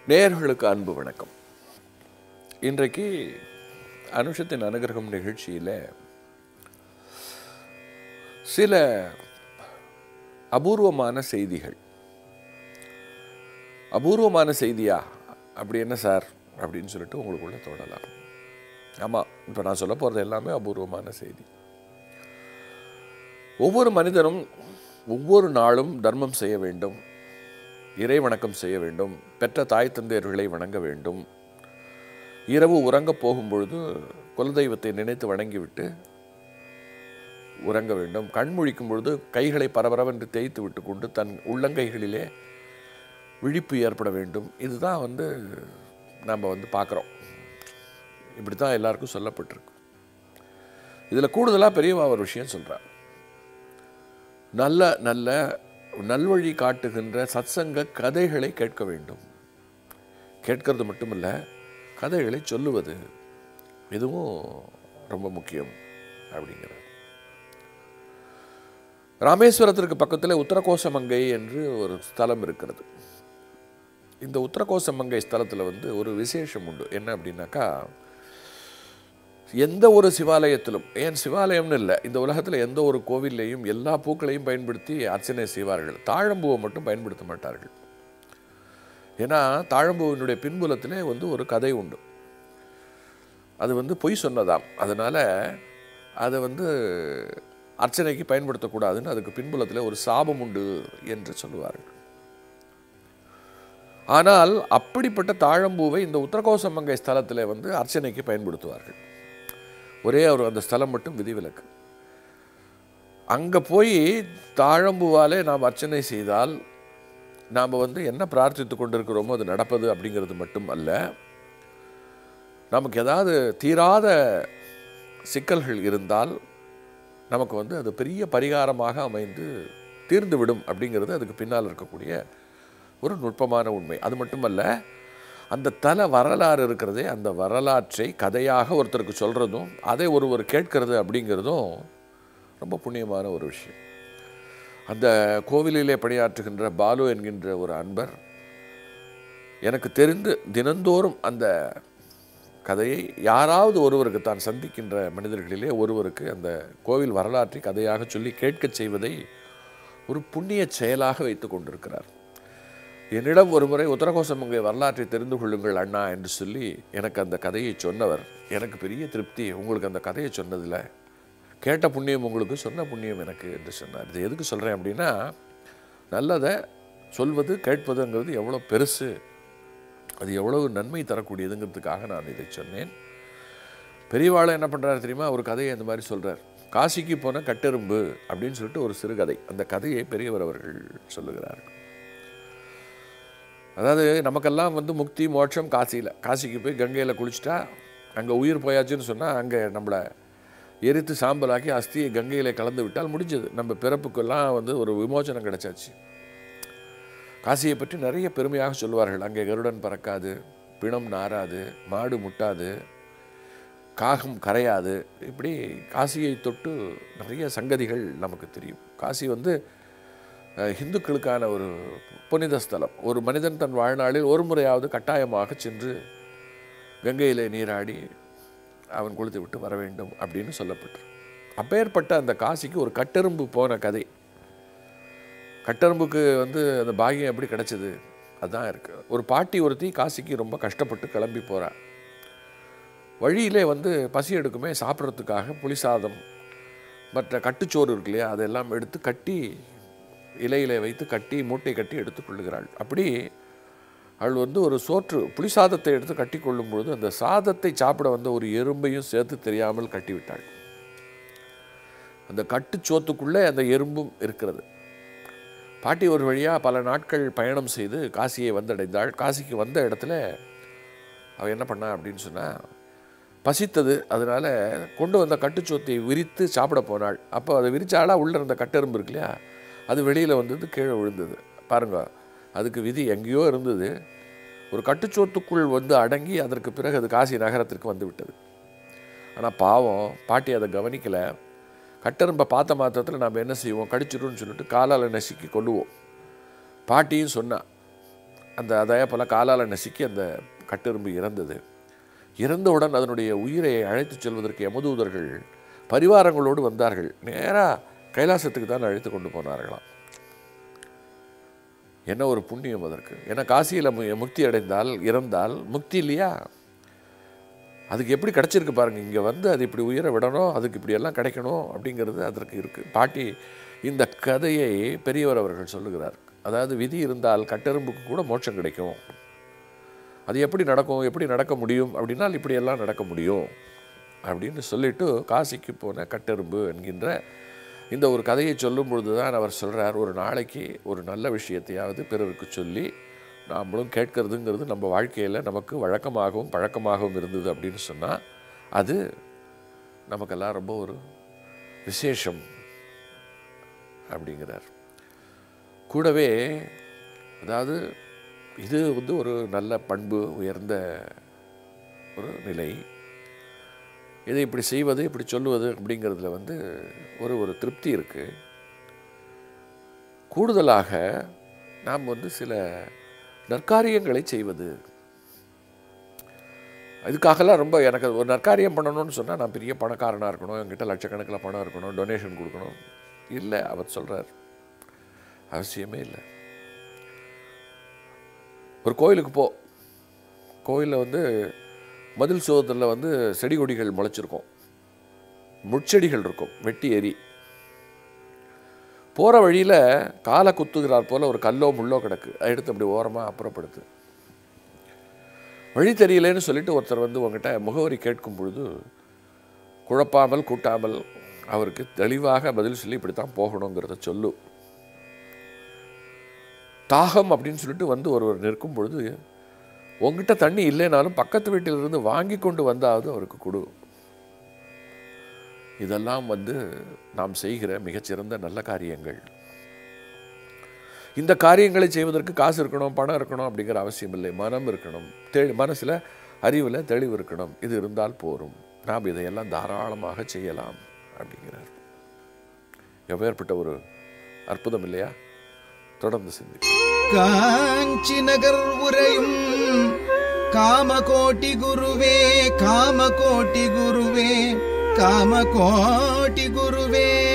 நேயர்களுக்கு அன்பு வணக்கம் இன்றைக்கு அனுஷத்தின் அனுகிரகம் நிகழ்ச்சியில் சில அபூர்வமான செய்திகள் அபூர்வமான செய்தியா அப்படி என்ன சார் அப்படின்னு சொல்லிட்டு உங்களுக்குள்ள தோணலாம் ஆமாம் இப்போ நான் சொல்ல போகிறது எல்லாமே அபூர்வமான செய்தி ஒவ்வொரு மனிதனும் ஒவ்வொரு நாளும் தர்மம் செய்ய வேண்டும் இறை வணக்கம் செய்ய வேண்டும் பெற்ற தாய் தந்தையர்களை வணங்க வேண்டும் இரவு உறங்கப் போகும்பொழுது குலதெய்வத்தை நினைத்து வணங்கிவிட்டு உறங்க வேண்டும் கண் முழிக்கும் பொழுது கைகளை பரபரவென்று தேய்த்து விட்டு கொண்டு தன் உள்ளங்கைகளிலே விழிப்பு ஏற்பட வேண்டும் இதுதான் வந்து நம்ம வந்து பார்க்குறோம் இப்படி தான் எல்லாருக்கும் சொல்லப்பட்டிருக்கு இதில் கூடுதலாக பெரியவா ஒரு விஷயம் சொல்கிறார் நல்ல நல்ல நல்வழி காட்டுகின்ற சத்சங்க கதைகளை கேட்க வேண்டும் கேட்கறது மட்டுமல்ல கதைகளை சொல்லுவது இதுவும் ரொம்ப முக்கியம் அப்படிங்கிறார் ராமேஸ்வரத்திற்கு பக்கத்தில் உத்தரகோசமங்கை என்று ஒரு ஸ்தலம் இருக்கிறது இந்த உத்தரகோசமங்கை ஸ்தலத்தில் வந்து ஒரு விசேஷம் உண்டு என்ன அப்படின்னாக்கா எந்த ஒரு சிவாலயத்திலும் ஏன் சிவாலயம்னு இல்லை இந்த உலகத்தில் எந்த ஒரு கோவில்லையும் எல்லா பூக்களையும் பயன்படுத்தி அர்ச்சனை செய்வார்கள் தாழம்பூவை மட்டும் பயன்படுத்த மாட்டார்கள் ஏன்னா தாழம்பூவினுடைய பின்புலத்திலே வந்து ஒரு கதை உண்டு அது வந்து பொய் சொன்னதாம் அதனால் அதை வந்து அர்ச்சனைக்கு பயன்படுத்தக்கூடாதுன்னு அதுக்கு பின்புலத்தில் ஒரு சாபம் உண்டு என்று சொல்லுவார்கள் ஆனால் அப்படிப்பட்ட தாழம்பூவை இந்த உத்தரகோசமங்கை ஸ்தலத்தில் வந்து அர்ச்சனைக்கு பயன்படுத்துவார்கள் ஒரே ஒரு அந்த ஸ்தலம் மட்டும் விதிவிலக்கு அங்கே போய் தாழம்பூவாலே நாம் அர்ச்சனை செய்தால் நாம் வந்து என்ன பிரார்த்தித்து கொண்டிருக்கிறோமோ அது நடப்பது அப்படிங்கிறது மட்டும் அல்ல நமக்கு ஏதாவது தீராத சிக்கல்கள் இருந்தால் நமக்கு வந்து அது பெரிய பரிகாரமாக அமைந்து தீர்ந்து விடும் அப்படிங்கிறது அதுக்கு பின்னால் இருக்கக்கூடிய ஒரு நுட்பமான உண்மை அது மட்டுமல்ல அந்த தல வரலாறு இருக்கிறதே அந்த வரலாற்றை கதையாக ஒருத்தருக்கு சொல்கிறதும் அதை ஒருவர் கேட்கிறது அப்படிங்கிறதும் ரொம்ப புண்ணியமான ஒரு விஷயம் அந்த கோவிலிலே பணியாற்றுகின்ற பாலு என்கின்ற ஒரு அன்பர் எனக்கு தெரிந்து தினந்தோறும் அந்த கதையை யாராவது ஒருவருக்கு தான் சந்திக்கின்ற மனிதர்களிலே ஒருவருக்கு அந்த கோவில் வரலாற்றை கதையாக சொல்லி கேட்கச் செய்வதை ஒரு புண்ணிய செயலாக வைத்து கொண்டிருக்கிறார் என்னிடம் ஒருமுறை உத்தரகோசமங்கை வரலாற்றை தெரிந்து கொள்ளுங்கள் அண்ணா என்று சொல்லி எனக்கு அந்த கதையை சொன்னவர் எனக்கு பெரிய திருப்தி உங்களுக்கு அந்த கதையை சொன்னதில் கேட்ட புண்ணியம் உங்களுக்கு சொன்ன புண்ணியம் எனக்கு என்று சொன்னார் இது எதுக்கு சொல்கிறேன் அப்படின்னா நல்லதை சொல்வது கேட்பதுங்கிறது எவ்வளோ பெருசு அது எவ்வளவு நன்மை தரக்கூடியதுங்கிறதுக்காக நான் இதை சொன்னேன் பெரியவாளை என்ன பண்ணுறாரு தெரியுமா ஒரு கதையை இந்த மாதிரி சொல்கிறார் காசிக்கு போன கட்டெரும்பு அப்படின்னு சொல்லிட்டு ஒரு சிறுகதை அந்த கதையை பெரியவர் அவர்கள் சொல்லுகிறார்கள் அதாவது நமக்கெல்லாம் வந்து முக்தி மோட்சம் காசியில் காசிக்கு போய் கங்கையில் குளிச்சுட்டா அங்கே உயிர் போயாச்சுன்னு சொன்னால் அங்கே நம்மளை எரித்து சாம்பலாக்கி அஸ்தியை கங்கையில் கலந்து விட்டால் முடிஞ்சது நம்ம பிறப்புக்கெல்லாம் வந்து ஒரு விமோச்சனம் கிடைச்சாச்சு காசியை பற்றி நிறைய பெருமையாக சொல்லுவார்கள் அங்கே கருடன் பறக்காது பிணம் நாராது மாடு முட்டாது காகம் கரையாது இப்படி காசியை தொட்டு நிறைய சங்கதிகள் நமக்கு தெரியும் காசி வந்து இந்துக்களுக்கான ஒரு புனித ஸ்தலம் ஒரு மனிதன் தன் வாழ்நாளில் ஒரு முறையாவது கட்டாயமாக சென்று கங்கையில் நீராடி அவன் குளித்து விட்டு வர வேண்டும் அப்படின்னு சொல்லப்பட்டு அப்பேற்பட்ட அந்த காசிக்கு ஒரு கட்டெரும்பு போன கதை கட்டெரும்புக்கு வந்து அந்த பாகியம் எப்படி கிடச்சிது அதுதான் இருக்குது ஒரு பாட்டி ஒருத்தி காசிக்கு ரொம்ப கஷ்டப்பட்டு கிளம்பி போகிறா வழியிலே வந்து பசி எடுக்குமே சாப்பிட்றதுக்காக புளி சாதம் மற்ற கட்டுச்சோறு இருக்கு இல்லையா அதெல்லாம் எடுத்து கட்டி இலையில வைத்து கட்டி மூட்டை கட்டி எடுத்துக்கொள்ளுகிறாள் அப்படி அவள் வந்து ஒரு சோற்று புளி சாதத்தை எடுத்து கட்டி கொள்ளும் பொழுது அந்த சாதத்தை சாப்பிட வந்த ஒரு எறும்பையும் சேர்த்து தெரியாமல் கட்டிவிட்டாள் அந்த கட்டுச்சோத்துக்குள்ளே அந்த எறும்பும் இருக்கிறது பாட்டி ஒரு வழியாக பல நாட்கள் பயணம் செய்து காசியை வந்தடைந்தாள் காசிக்கு வந்த இடத்துல அவள் என்ன பண்ணா அப்படின்னு சொன்னால் பசித்தது அதனால் கொண்டு வந்த கட்டுச்சோத்தை விரித்து சாப்பிட போனாள் அப்போ அதை விரிச்சாலா உள்ளே இருந்த கட்டெரும்பு இருக்கு இல்லையா அது வெளியில் வந்தது கீழே விழுந்தது பாருங்க அதுக்கு விதி எங்கேயோ இருந்தது ஒரு கட்டுச்சோத்துக்குள் வந்து அடங்கி அதற்கு பிறகு அது காசி நகரத்திற்கு வந்து விட்டது ஆனால் பாவம் பாட்டி அதை கவனிக்கலை கட்டெரும்பை பார்த்த மாத்திரத்தில் நாம் என்ன செய்வோம் கடிச்சிடும்னு சொல்லிட்டு காலால் நசுக்கி கொள்ளுவோம் பாட்டியும் சொன்னா அந்த அதே போல் காலால் நசுக்கி அந்த கட்டெரும்பு இறந்தது இறந்தவுடன் அதனுடைய உயிரை அழைத்துச் செல்வதற்கு யமதூதர்கள் பரிவாரங்களோடு வந்தார்கள் நேராக கைலாசத்துக்கு தான் அழைத்து கொண்டு போனார்களாம் என்ன ஒரு புண்ணியம் அதற்கு ஏன்னா காசியில் மு- முக்தி அடைந்தால் இறந்தால் முக்தி இல்லையா அதுக்கு எப்படி கிடச்சிருக்கு பாருங்க இங்கே வந்து அது இப்படி உயிரை விடணும் அதுக்கு இப்படி எல்லாம் கிடைக்கணும் அப்படிங்கிறது அதற்கு இருக்குது பாட்டி இந்த கதையை பெரியவர் அவர்கள் சொல்லுகிறார் அதாவது விதி இருந்தால் கட்டெரும்புக்கு கூட மோட்சம் கிடைக்கும் அது எப்படி நடக்கும் எப்படி நடக்க முடியும் அப்படின்னால் இப்படியெல்லாம் நடக்க முடியும் அப்படின்னு சொல்லிட்டு காசிக்கு போன கட்டெரும்பு என்கின்ற இந்த ஒரு கதையை சொல்லும் பொழுது தான் அவர் சொல்கிறார் ஒரு நாளைக்கு ஒரு நல்ல விஷயத்தையாவது பிறருக்கு சொல்லி நாமளும் கேட்கறதுங்கிறது நம்ம வாழ்க்கையில் நமக்கு வழக்கமாகவும் பழக்கமாகவும் இருந்தது அப்படின்னு சொன்னால் அது நமக்கெல்லாம் ரொம்ப ஒரு விசேஷம் அப்படிங்கிறார் கூடவே அதாவது இது வந்து ஒரு நல்ல பண்பு உயர்ந்த ஒரு நிலை இதை இப்படி செய்வது இப்படி சொல்லுவது அப்படிங்கிறதுல வந்து ஒரு ஒரு திருப்தி இருக்குது கூடுதலாக நாம் வந்து சில நற்காரியங்களை செய்வது இதுக்காகலாம் ரொம்ப எனக்கு ஒரு நற்காரியம் பண்ணணும்னு சொன்னால் நான் பெரிய பணக்காரனாக இருக்கணும் என்கிட்ட லட்சக்கணக்கில் பணம் இருக்கணும் டொனேஷன் கொடுக்கணும் இல்லை அவர் சொல்கிறார் அவசியமே இல்லை ஒரு கோயிலுக்கு போ கோயிலில் வந்து மதில் சுவத்தில் வந்து செடி கொடிகள் முளைச்சிருக்கும் முட்செடிகள் இருக்கும் வெட்டி எரி போகிற வழியில் காலை குத்துகிறார் போல் ஒரு கல்லோ முள்ளோ கிடக்கு அதை எடுத்து அப்படி ஓரமாக அப்புறப்படுத்து வழி தெரியலேன்னு சொல்லிட்டு ஒருத்தர் வந்து உங்ககிட்ட முகவரி கேட்கும் பொழுது குழப்பாமல் கூட்டாமல் அவருக்கு தெளிவாக பதில் சொல்லி இப்படித்தான் போகணுங்கிறத சொல்லு தாகம் அப்படின்னு சொல்லிட்டு வந்து ஒருவர் நிற்கும் பொழுது உங்ககிட்ட தண்ணி இல்லைனாலும் பக்கத்து வீட்டிலிருந்து வாங்கி கொண்டு வந்தாவது அவருக்கு கொடு இதெல்லாம் வந்து நாம் செய்கிற மிகச்சிறந்த நல்ல காரியங்கள் இந்த காரியங்களை செய்வதற்கு காசு இருக்கணும் பணம் இருக்கணும் அப்படிங்கிற அவசியம் இல்லை மனம் இருக்கணும் தெளி மனசில் அறிவில் தெளிவு இருக்கணும் இது இருந்தால் போரும் நாம் இதையெல்லாம் தாராளமாக செய்யலாம் அப்படிங்கிறார் எவ்வேற்பட்ட ஒரு அற்புதம் இல்லையா தொடர்ந்து சிந்தி காஞ்சி நகர் உரையும் காமகோட்டி குருவே காமகோட்டி குருவே காமகோட்டி குருவே